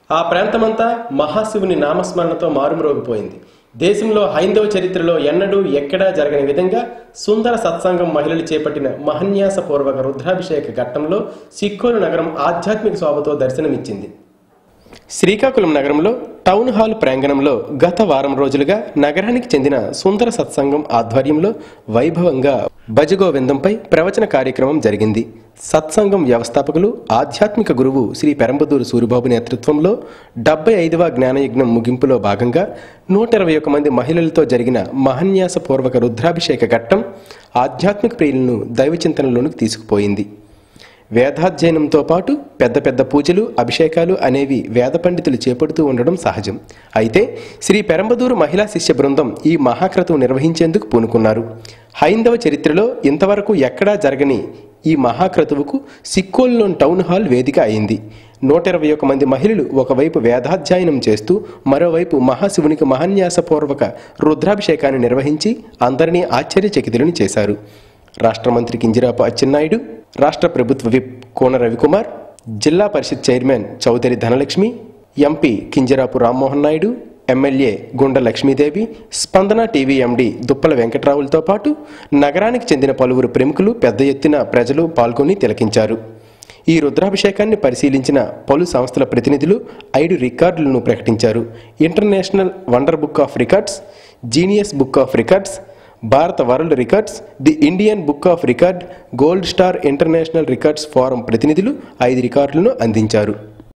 ఆ ప్రాంతమంతా మహాశివుని నామస్మరణతో మారుమ్రోగిపోయింది దేశంలో హైందవ చరిత్రలో ఎన్నడూ ఎక్కడా జరగని విధంగా సుందర సత్సంగం మహిళలు చేపట్టిన మహన్యాసపూర్వక రుద్రాభిషేక ఘట్టంలో సిక్కోలు నగరం ఆధ్యాత్మిక శోభతో దర్శనమిచ్చింది శ్రీకాకుళం నగరంలో టౌన్ హాల్ ప్రాంగణంలో గత వారం రోజులుగా నగరానికి చెందిన సుందర సత్సంగం ఆధ్వర్యంలో వైభవంగా భజగోవిందంపై ప్రవచన కార్యక్రమం జరిగింది సత్సంగం వ్యవస్థాపకులు ఆధ్యాత్మిక గురువు శ్రీ పెరంబదూరు సూరిబాబు నేతృత్వంలో డెబ్బై ఐదవ జ్ఞానయజ్ఞం ముగింపులో భాగంగా నూట ఇరవై ఒక మంది మహిళలతో జరిగిన మహన్యాసపూర్వక రుద్రాభిషేక ఘట్టం ఆధ్యాత్మిక ప్రియులను దైవచింతనలోనికి తీసుకుపోయింది వేదాధ్యయనంతో పాటు పెద్ద పెద్ద పూజలు అభిషేకాలు అనేవి వేద పండితులు చేపడుతూ ఉండడం సహజం అయితే శ్రీ పెరంబదూరు మహిళా శిష్య బృందం ఈ మహాక్రతువు నిర్వహించేందుకు పూనుకున్నారు హైందవ చరిత్రలో ఇంతవరకు ఎక్కడా జరగని ఈ మహాక్రతువుకు సిక్కోల్లోని టౌన్ హాల్ వేదిక అయింది నూట ఇరవై ఒక మంది మహిళలు ఒకవైపు వేదాధ్యయనం చేస్తూ మరోవైపు మహాశివునికి మహాన్యాసపూర్వక రుద్రాభిషేకాన్ని నిర్వహించి అందరినీ ఆశ్చర్యచకితులను చేశారు రాష్ట్ర మంత్రి కింజరాపు అచ్చెన్నాయుడు రాష్ట్ర ప్రభుత్వ whip Kona Ravikumar zilla parishad chairman Chowdary Dhanalakshmi MP Kinjarapu Rammohan Naidu MLA Gunda Lakshmidevi Spandana TV ఎండి దుప్పల వెంకట్రావులతో పాటు నగరానికి చెందిన పలువురు ప్రముఖులు పెద్ద ఎత్తున ప్రజలు పాల్గొని తిలకించారు ఈ రుద్రాభిషేకాన్ని పరిశీలించిన పలు సంస్థల ప్రతినిధులు ఐదు రికార్డులను ప్రకటించారు International Wonder Book of Records Genius Book of Records Bharat World Records the Indian Book of Record Gold Star International Records Forum ప్రతినిధులు ఐదు రికార్డులను అందించారు